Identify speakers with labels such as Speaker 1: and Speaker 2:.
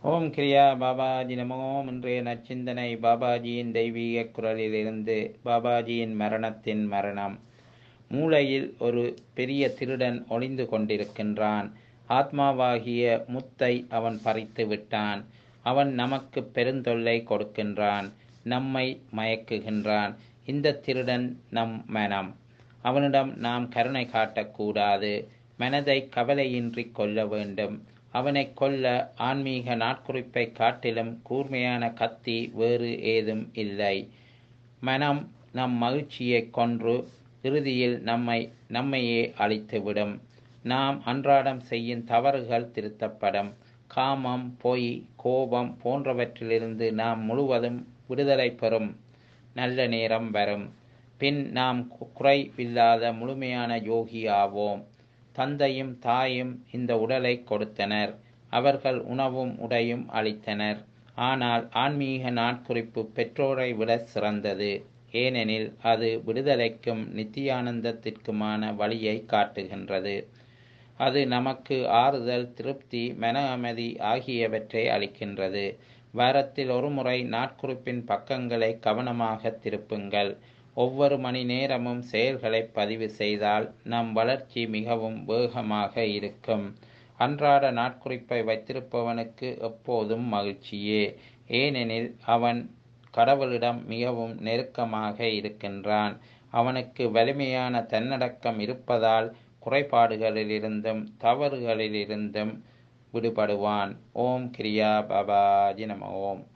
Speaker 1: ஓம் கிரியா பாபாஜி நமோ இன்றைய நச்சிந்தனை பாபாஜியின் தெய்வீக குரலிலிருந்து பாபாஜியின் மரணத்தின் மரணம் மூளையில் ஒரு பெரிய திருடன் ஒளிந்து கொண்டிருக்கின்றான் ஆத்மாவாகிய முத்தை அவன் பறித்து விட்டான் அவன் நமக்கு பெருந்தொல்லை கொடுக்கின்றான் நம்மை மயக்குகின்றான் இந்த திருடன் நம் மனம் அவனிடம் நாம் கருணை காட்டக்கூடாது மனதை கவலையின்றி கொல்ல வேண்டும் அவனை கொல்ல ஆன்மீக நாட்குறிப்பை காட்டிலும் கூர்மையான கத்தி வேறு ஏதும் இல்லை மனம் நம் மகிழ்ச்சியை கொன்று இறுதியில் நம்மை நம்மையே அழித்துவிடும் நாம் அன்றாடம் செய்யும் தவறுகள் திருத்தப்படும் காமம் பொய் கோபம் போன்றவற்றிலிருந்து நாம் முழுவதும் விடுதலை பெறும் நல்ல நேரம் வரும் பின் நாம் குறைவில்லாத முழுமையான யோகி ஆவோம் தந்தையும் தாயும் இந்த உடலை கொடுத்தனர் அவர்கள் உணவும் உடையும் அளித்தனர் ஆனால் ஆன்மீக நாட்குறிப்பு பெற்றோரை விட சிறந்தது ஏனெனில் அது விடுதலைக்கும் நித்தியானந்தத்திற்குமான வழியை காட்டுகின்றது அது நமக்கு ஆறுதல் திருப்தி மன அமைதி ஆகியவற்றை அளிக்கின்றது வாரத்தில் ஒருமுறை நாட்குறிப்பின் பக்கங்களை கவனமாக திருப்புங்கள் ஒவ்வொரு மணி நேரமும் செயல்களை பதிவு செய்தால் நம் வளர்ச்சி மிகவும் வேகமாக இருக்கும் அன்றாட நாட்குறிப்பை வைத்திருப்பவனுக்கு எப்போதும் மகிழ்ச்சியே ஏனெனில் அவன் கடவுளிடம் மிகவும் நெருக்கமாக இருக்கின்றான் அவனுக்கு வலிமையான தன்னடக்கம் இருப்பதால் குறைபாடுகளிலிருந்தும் தவறுகளிலிருந்தும் விடுபடுவான் ஓம் கிரியா பாபாஜி நம ஓம்